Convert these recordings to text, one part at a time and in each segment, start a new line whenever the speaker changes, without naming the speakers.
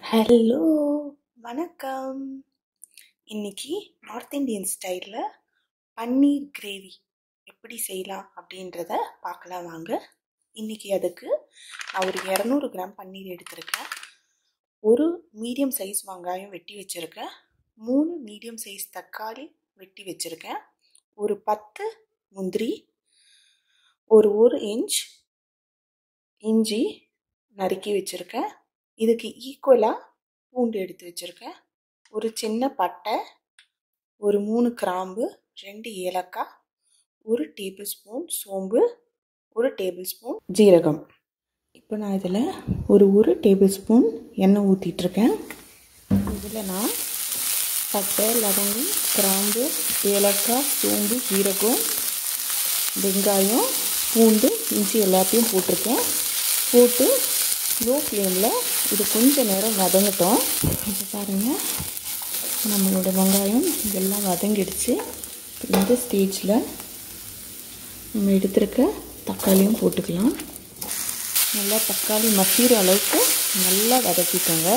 hello வணக்கம் இன்னைக்கு north Indian ஸ்டைலில் பன்னீர் கிரேவி எப்படி செய்யலாம் அப்படின்றத பார்க்கலாம் வாங்க இன்னைக்கு அதுக்கு நான் ஒரு இரநூறு கிராம் பன்னீர் எடுத்திருக்கேன் ஒரு மீடியம் சைஸ் வெங்காயம் வெட்டி வச்சுருக்கேன் மூணு மீடியம் சைஸ் தக்காளி வெட்டி வச்சுருக்கேன் ஒரு பத்து முந்திரி ஒரு ஒரு இன்ச் இஞ்சி நறுக்கி வச்சுருக்கேன் இதுக்கு ஈக்குவலாக பூண்டு எடுத்து வச்சுருக்கேன் ஒரு சின்ன பட்டை ஒரு மூணு கிராம்பு ரெண்டு ஏலக்காய் ஒரு டேபிள் ஸ்பூன் சோம்பு ஒரு டேபிள் ஸ்பூன் ஜீரகம் இப்போ நான் இதில் ஒரு ஒரு டேபிள் ஸ்பூன் எண்ணெய் ஊற்றிட்டுருக்கேன் இதில் நான் பட்டை லவங்கம் கிராம்பு ஏலக்காய் சோம்பு ஜீரகம் வெங்காயம் பூண்டு இஞ்சி எல்லாத்தையும் போட்டிருக்கேன் போட்டு லோ ஃப்ளேமில் இது கொஞ்சம் நேரம் வதங்கட்டும் இப்போ பாருங்கள் நம்மளோட வெங்காயம் இதெல்லாம் வதங்கிடுச்சு இந்த ஸ்டேஜில் நம்ம எடுத்துருக்க தக்காளியும் போட்டுக்கலாம் நல்லா தக்காளி மசிகிற அளவுக்கு நல்லா வதக்கிக்கோங்க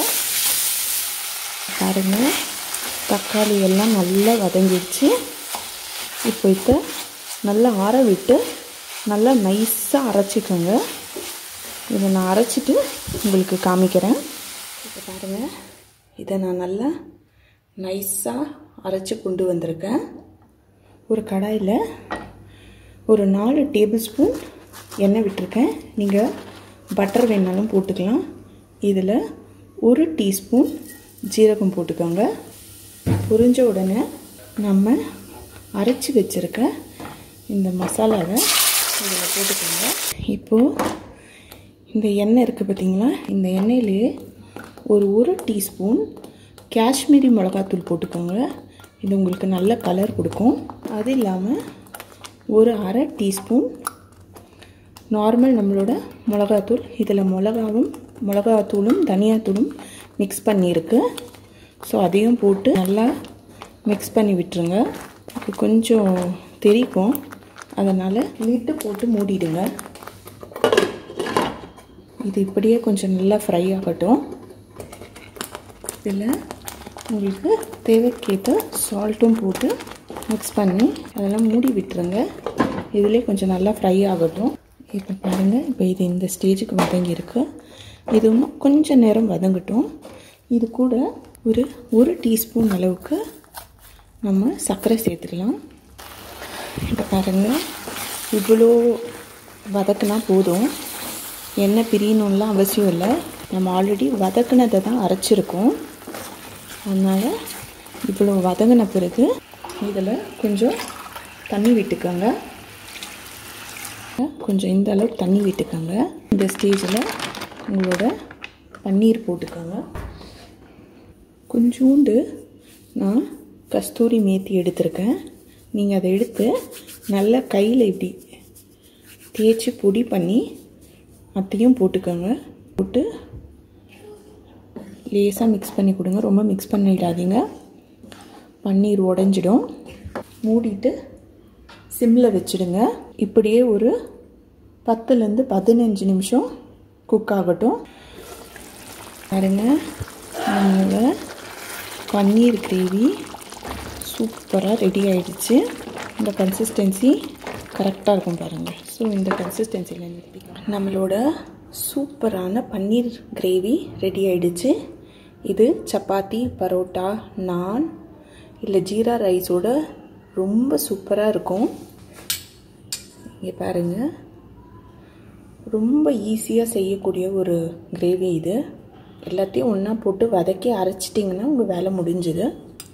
பாருங்கள் தக்காளி எல்லாம் நல்லா வதங்கிடுச்சு இப்போ இதை நல்லா ஆற விட்டு நல்லா நைஸாக அரைச்சிக்கோங்க இதை நான் அரைச்சிட்டு உங்களுக்கு காமிக்கிறேன் இப்போ பாருங்கள் இதை நான் நல்லா நைஸாக அரைச்சி கொண்டு வந்திருக்கேன் ஒரு கடாயில் ஒரு நாலு டேபிள் ஸ்பூன் எண்ணெய் விட்டுருக்கேன் நீங்கள் பட்டர் வேணாலும் போட்டுக்கலாம் இதில் ஒரு டீஸ்பூன் ஜீரகம் போட்டுக்கோங்க பொரிஞ்ச உடனே நம்ம அரைச்சி வச்சுருக்க இந்த மசாலாவை இதில் போட்டுக்கோங்க இப்போது இந்த எண்ணெய் இருக்குது பார்த்தீங்களா இந்த எண்ணெயிலே ஒரு ஒரு டீஸ்பூன் காஷ்மீரி மிளகாத்தூள் போட்டுக்கோங்க இது உங்களுக்கு நல்ல கலர் கொடுக்கும் அது இல்லாமல் ஒரு அரை டீஸ்பூன் நார்மல் நம்மளோட மிளகாத்தூள் இதில் மிளகாவும் மிளகாத்தூளும் தனியாத்தூளும் மிக்ஸ் பண்ணியிருக்கு ஸோ அதையும் போட்டு நல்லா மிக்ஸ் பண்ணி விட்டுருங்க அது கொஞ்சம் தெரிக்கும் அதனால் லிட்டு போட்டு மூடிடுங்க இது இப்படியே கொஞ்சம் நல்லா ஃப்ரை ஆகட்டும் இதில் உங்களுக்கு தேவைக்கேற்ற சால்ட்டும் போட்டு மிக்ஸ் பண்ணி அதெல்லாம் மூடி விட்டுருங்க இதிலே கொஞ்சம் நல்லா ஃப்ரை ஆகட்டும் இப்போ பாருங்கள் இப்போ இது இந்த ஸ்டேஜுக்கு வதங்கியிருக்கு இது இன்னும் கொஞ்சம் நேரம் வதங்கட்டும் இது கூட ஒரு ஒரு டீஸ்பூன் அளவுக்கு நம்ம சர்க்கரை சேர்த்துக்கலாம் இப்போ பாருங்கள் இவ்வளோ வதக்குனா போதும் எண்ணெய் பிரியணும்லாம் அவசியம் இல்லை நம்ம ஆல்ரெடி வதக்குனதை தான் அரைச்சிருக்கோம் அதனால் இவ்வளோ வதங்கின பிறகு இதில் கொஞ்சம் தண்ணி விட்டுக்கோங்க கொஞ்சம் இந்த அளவுக்கு தண்ணி விட்டுக்கோங்க இந்த ஸ்டேஜில் உங்களோட பன்னீர் போட்டுக்கோங்க கொஞ்சோண்டு நான் கஸ்தூரி மேத்தி எடுத்திருக்கேன் நீங்கள் அதை எடுத்து நல்லா கையில் இப்படி தேய்ச்சி பொடி பண்ணி அத்தையும் போட்டுக்கோங்க போட்டு லேசாக மிக்ஸ் பண்ணி கொடுங்க ரொம்ப மிக்ஸ் பண்ணிடாதீங்க பன்னீர் உடஞ்சிடும் மூடிட்டு சிம்மில் வச்சுடுங்க இப்படியே ஒரு பத்துலேருந்து பதினஞ்சு நிமிஷம் குக் ஆகட்டும் பாருங்க நம்மளோட பன்னீர் கிரேவி சூப்பராக ரெடி ஆகிடுச்சு இந்த கன்சிஸ்டன்சி கரெக்டாக இருக்கும் பாருங்கள் ஸோ இந்த கன்சிஸ்டன்சியில் நிறுத்திக்கலாம் நம்மளோட சூப்பரான பன்னீர் கிரேவி ரெடி ஆகிடுச்சு இது சப்பாத்தி பரோட்டா நான் இல்லை ஜீரா ரைஸோட ரொம்ப சூப்பராக இருக்கும் இங்கே பாருங்கள் ரொம்ப ஈஸியாக செய்யக்கூடிய ஒரு கிரேவி இது எல்லாத்தையும் ஒன்றா போட்டு வதக்கி அரைச்சிட்டிங்கன்னா உங்கள் வேலை முடிஞ்சுது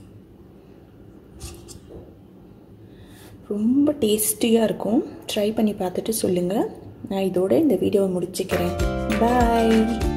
ரொம்ப டேஸ்டியாக இருக்கும் ட்ரை பண்ணி பார்த்துட்டு சொல்லுங்கள் நான் இதோட இந்த வீடியோவை முடிச்சுக்கிறேன் பாய்